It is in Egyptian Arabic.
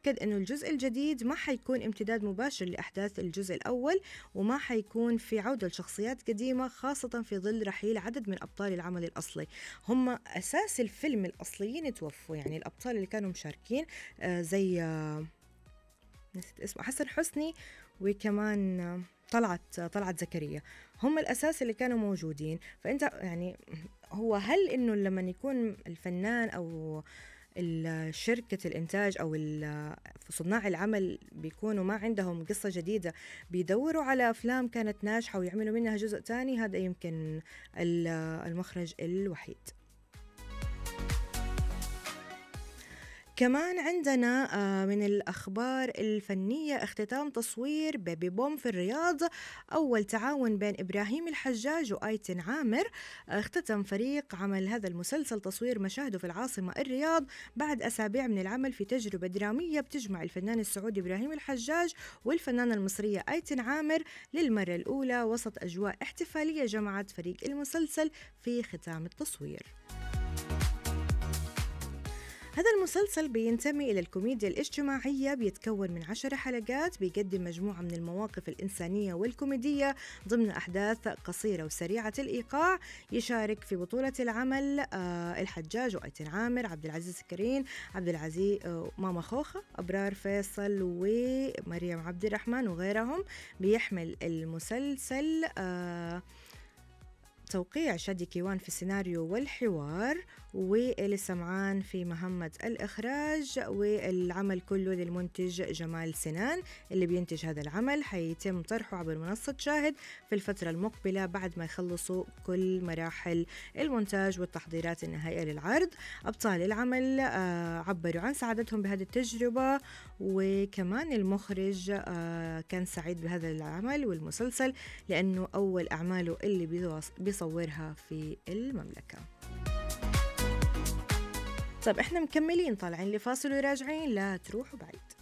أكد أنه الجزء الجديد ما حيكون امتداد مباشر لأحداث الجزء الأول وما حيكون في عودة لشخصيات قديمة خاصة في ظل رحيل عدد من أبطال العمل الأصلي هم أساس الفيلم الأصليين توفوا يعني الأبطال اللي كانوا مشاركين آه زي آه نسيت اسمه حسن حسني وكمان آه طلعت طلعت زكريا هم الاساس اللي كانوا موجودين فانت يعني هو هل انه لما يكون الفنان او شركة الإنتاج أو صناع العمل بيكونوا ما عندهم قصة جديدة بيدوروا على أفلام كانت ناجحة ويعملوا منها جزء تاني هذا يمكن المخرج الوحيد كمان عندنا آه، من الأخبار الفنية اختتام تصوير بيبي بوم في الرياض أول تعاون بين إبراهيم الحجاج وآيتن عامر اختتم فريق عمل هذا المسلسل تصوير مشاهده في العاصمة الرياض بعد أسابيع من العمل في تجربة درامية بتجمع الفنان السعودي إبراهيم الحجاج والفنانة المصرية آيتن عامر للمرة الأولى وسط أجواء احتفالية جمعت فريق المسلسل في ختام التصوير هذا المسلسل بينتمي إلى الكوميديا الاجتماعية بيتكون من عشر حلقات بيقدم مجموعة من المواقف الإنسانية والكوميدية ضمن أحداث قصيرة وسريعة الإيقاع يشارك في بطولة العمل آه الحجاج وأيتن عامر عبد العزيز كريم عبد العزيز آه ماما خوخة أبرار فيصل ومريم عبد الرحمن وغيرهم بيحمل المسلسل آه توقيع شادي كيوان في السيناريو والحوار وإلي سمعان في مهمة الإخراج والعمل كله للمنتج جمال سنان اللي بينتج هذا العمل حيتم طرحه عبر منصة شاهد في الفترة المقبلة بعد ما يخلصوا كل مراحل المونتاج والتحضيرات النهائية للعرض أبطال العمل آه، عبروا عن سعادتهم بهذه التجربة وكمان المخرج آه، كان سعيد بهذا العمل والمسلسل لأنه أول أعماله اللي بيصورها في المملكة طيب احنا مكملين طالعين لفاصل وراجعين لا تروحوا بعيد